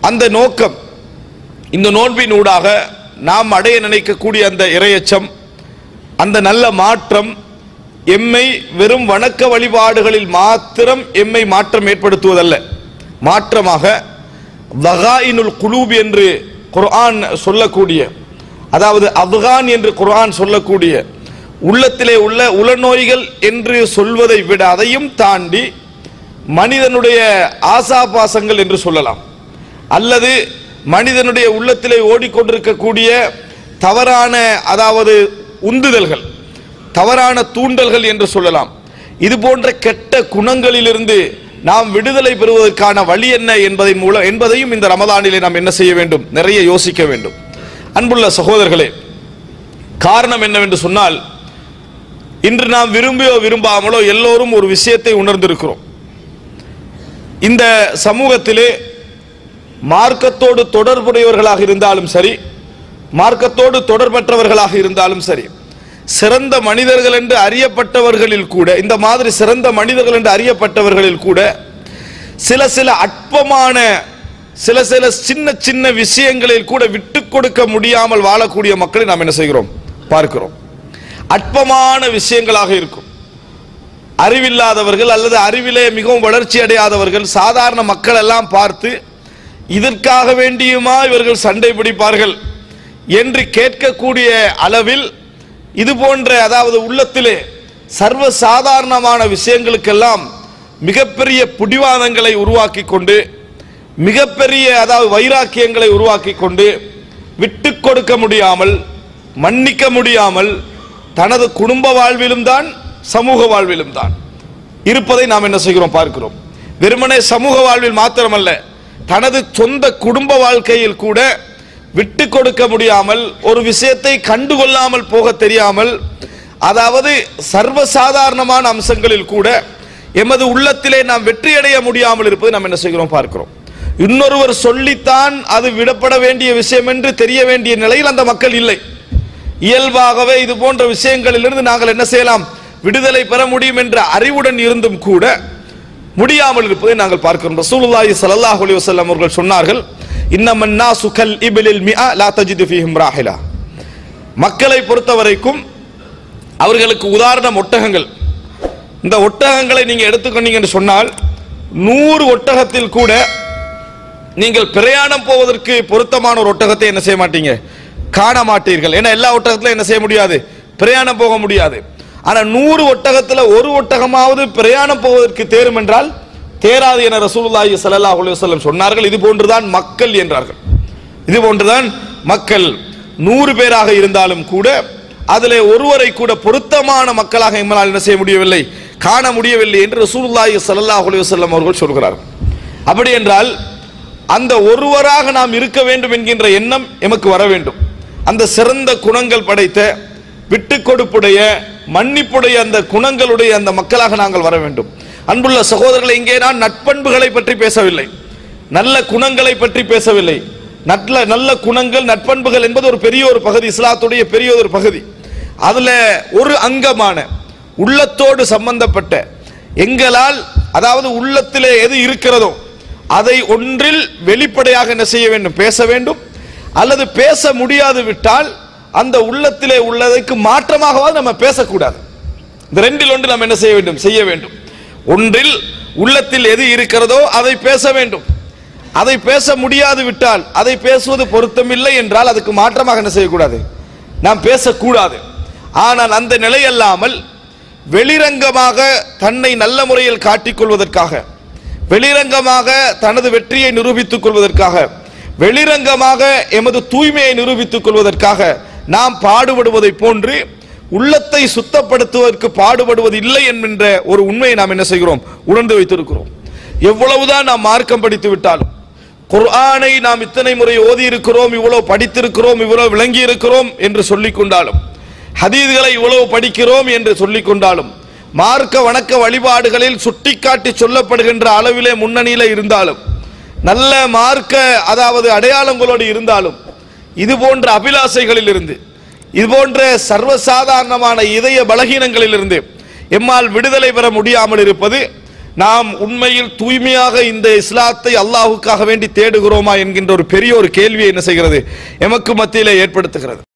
அந்த நோக்கம் இந்த நோன்பின் ஊடாக நாம் அடைய நினைக்கக்கூடிய அந்த இரையச்சம் அந்த நல்ல மாற்றம் எம்மை வெறும் வணக்க வழிபாடுகளில் மாத்திரம் எம்மை மாற்றம் ஏற்படுத்துவதல்ல மாற்றமாக வகாயினுல் குலூப் என்று குர்ஆன் சொல்லக்கூடிய அதாவது அப்கான் என்று குர்ஆன் சொல்லக்கூடிய உள்ளத்திலே உள்ள உளநோய்கள் என்று சொல்வதை விட அதையும் தாண்டி மனிதனுடைய ஆசாபாசங்கள் என்று சொல்லலாம் அல்லது மனிதனுடைய உள்ளத்திலே ஓடிக்கொண்டிருக்கக்கூடிய தவறான அதாவது உந்துதல்கள் தவறான தூண்டல்கள் என்று சொல்லலாம் இது போன்ற கெட்ட குணங்களிலிருந்து நாம் விடுதலை பெறுவதற்கான வழி என்ன என்பதை மூலம் என்பதையும் இந்த ரமதானிலே நாம் என்ன செய்ய வேண்டும் நிறைய யோசிக்க வேண்டும் அன்புள்ள சகோதரர்களே காரணம் என்னவென்று சொன்னால் இன்று நாம் விரும்பியோ விரும்பாமலோ எல்லோரும் ஒரு விஷயத்தை உணர்ந்திருக்கிறோம் இந்த சமூகத்திலே மார்க்கத்தோடு தொடர்புடையவர்களாக இருந்தாலும் சரி மார்க்கத்தோடு தொடர்பற்றவர்களாக இருந்தாலும் சரி சிறந்த மனிதர்கள் என்று அறியப்பட்டவர்களில் கூட இந்த மாதிரி சிறந்த மனிதர்கள் என்று அறியப்பட்டவர்களில் கூட சில சில அற்பமான சில சில சின்ன சின்ன விஷயங்களில் கூட விட்டு கொடுக்க முடியாமல் வாழக்கூடிய மக்களை நாம் என்ன செய்கிறோம் பார்க்கிறோம் அற்பமான விஷயங்களாக இருக்கும் அறிவில்லாதவர்கள் அல்லது அறிவிலே மிகவும் வளர்ச்சி அடையாதவர்கள் சாதாரண மக்கள் எல்லாம் பார்த்து இதற்காக வேண்டியுமா இவர்கள் சண்டை பிடிப்பார்கள் என்று கேட்கக்கூடிய அளவில் இது போன்ற அதாவது உள்ளத்திலே சர்வ சாதாரணமான விஷயங்களுக்கெல்லாம் மிகப்பெரிய புடிவாதங்களை உருவாக்கி கொண்டு மிகப்பெரிய அதாவது வைராக்கியங்களை உருவாக்கி கொண்டு விட்டு கொடுக்க முடியாமல் மன்னிக்க முடியாமல் தனது குடும்ப வாழ்விலும் தான் சமூக வாழ்விலும் தான் இருப்பதை நாம் என்ன செய்கிறோம் பார்க்கிறோம் வெறுமனே சமூக வாழ்வில் மாத்திரமல்ல தனது சொந்த குடும்ப வாழ்க்கையில் கூட விட்டு கொடுக்க முடியாமல் ஒரு விஷயத்தை கண்டுகொள்ளாமல் போக தெரியாமல் அதாவது சர்வசாதாரணமான அம்சங்களில் கூட எமது உள்ளத்திலே நாம் வெற்றியடைய முடியாமல் இருப்பதை நாம் என்ன செய்கிறோம் பார்க்கிறோம் இன்னொருவர் சொல்லித்தான் அது விடப்பட வேண்டிய விஷயம் என்று தெரிய வேண்டிய நிலையில் அந்த மக்கள் இல்லை இயல்பாகவே இது போன்ற விஷயங்களிலிருந்து நாங்கள் என்ன செய்யலாம் விடுதலை பெற முடியும் என்ற அறிவுடன் இருந்தும் கூட முடியாமல் இருப்பதை நாங்கள் பார்க்கிறோம் ரசூலுல்லாஹி ஸல்லல்லாஹு அலைஹி வஸல்லம் அவர்கள் சொன்னார்கள் இன்னமன் நாசு கல் இபிலில் மிஆ லா தஜிது ஃபீஹிம் ராஹிலா மக்களை பொறுத்தவரைக்கும் அவர்களுக்கு உதாரணம் ஒட்டகங்கள் இந்த ஒட்டகங்களை நீங்க எடுத்துக்கொண்டீங்க என்று சொன்னால் நூறு ஒட்டகத்தில் கூட நீங்கள் பிரயாணம் போவதற்கு பொருத்தமான ஒரு ஒட்டகத்தை என்ன செய்ய மாட்டீங்க காண மாட்டீர்கள் ஏன்னா எல்லா ஒட்டகத்திலும் என்ன செய்ய முடியாது பிரயாணம் போக முடியாது ஆனா நூறு ஒட்டகத்துல ஒரு ஒட்டகமாவது பிரயாணம் போவதற்கு தேரும் என்றால் தேராது என ரசூலுல்லாஹி ஸல்லல்லாஹு அலைஹி வஸல்லம் சொன்னார்கள் இது போன்றுதான் மக்கள் என்றார்கள் இது போன்றுதான் மக்கள் நூறு பேராக இருந்தாலும் கூட அதிலே ஒருவரை கூட பொருத்தமான மக்களாக எங்களால் என்ன செய்ய முடியவில்லை காண முடியவில்லை என்று ரசூலுல்லாஹி ஸல்லல்லாஹு அலைஹி வஸல்லம் அவர்கள் சொல்கிறார்கள் அப்படி என்றால் அந்த ஒருவராக நாம் இருக்க வேண்டும் என்கின்ற எண்ணம் எமக்கு வர வேண்டும் அந்த சிறந்த குணங்கள் படைத்த விட்டு கொடுப்புடைய மன்னிப்புடைய அந்த குணங்களுடைய அந்த மக்களாக நாங்கள் வர வேண்டும் அன்புள்ள சகோதரர்களை இங்கே நான் நட்பண்புகளை பற்றி பேசவில்லை நல்ல குணங்களை பற்றி பேசவில்லை நல்ல நல்ல குணங்கள் நட்பண்புகள் என்பது ஒரு பெரிய ஒரு பகுதி இஸ்லாத்துடைய பெரிய ஒரு பகுதி அதுல ஒரு அங்கமான உள்ளத்தோடு சம்பந்தப்பட்ட எங்களால் அதாவது உள்ளத்திலே எது இருக்கிறதோ அதை ஒன்றில் வெளிப்படையாக என்ன செய்ய வேண்டும் பேச வேண்டும் அல்லது பேச முடியாது விட்டால் அந்த உள்ளத்திலே உள்ளதற்கு மாற்றமாகவாது நம்ம பேசக்கூடாது இந்த ரெண்டில் ஒன்று நாம் என்ன செய்ய வேண்டும் செய்ய வேண்டும் ஒன்றில் உள்ளத்தில் எது இருக்கிறதோ அதை பேச வேண்டும் அதை பேச முடியாது விட்டால் அதை பேசுவது பொருத்தமில்லை என்றால் அதுக்கு மாற்றமாக என்ன செய்யக்கூடாது நாம் பேசக்கூடாது ஆனால் அந்த நிலையல்லாமல் வெளிரங்கமாக தன்னை நல்ல முறையில் காட்டிக் கொள்வதற்காக வெளிரங்கமாக தனது வெற்றியை நிரூபித்துக் கொள்வதற்காக வெளிரங்கமாக எமது தூய்மையை நிரூபித்துக் கொள்வதற்காக நாம் பாடுபடுவதை போன்று உள்ளத்தை சுத்தப்படுத்துவதற்கு பாடுபடுவது இல்லை என்கின்ற ஒரு உண்மையை நாம் என்ன செய்கிறோம் உணர்ந்து வைத்திருக்கிறோம் எவ்வளவுதான் நாம் மார்க்கம் படித்து விட்டாலும் குர்ஆனை நாம் இத்தனை முறை ஓதி இருக்கிறோம் இவ்வளவு படித்திருக்கிறோம் இவ்வளவு விளங்கி இருக்கிறோம் என்று சொல்லிக் கொண்டாலும் ஹதீதுகளை இவ்வளவு படிக்கிறோம் என்று சொல்லிக் கொண்டாலும் மார்க்க வணக்க வழிபாடுகளில் சுட்டிக்காட்டி சொல்லப்படுகின்ற அளவிலே முன்னணியில இருந்தாலும் நல்ல மார்க்க அதாவது அடையாளங்களோடு இருந்தாலும் இது போன்ற அபிலாசைகளில் இருந்து இது போன்ற சர்வசாதாரணமான இதய பலகீனங்களில் இருந்து எம்மால் விடுதலை பெற முடியாமல் இருப்பது நாம் உண்மையில் தூய்மையாக இந்த இஸ்லாத்தை அல்லாஹ்வுக்காக வேண்டி தேடுகிறோமா என்கின்ற ஒரு பெரிய ஒரு கேள்வியை என்ன செய்கிறது எமக்கு மத்தியிலே ஏற்படுத்துகிறது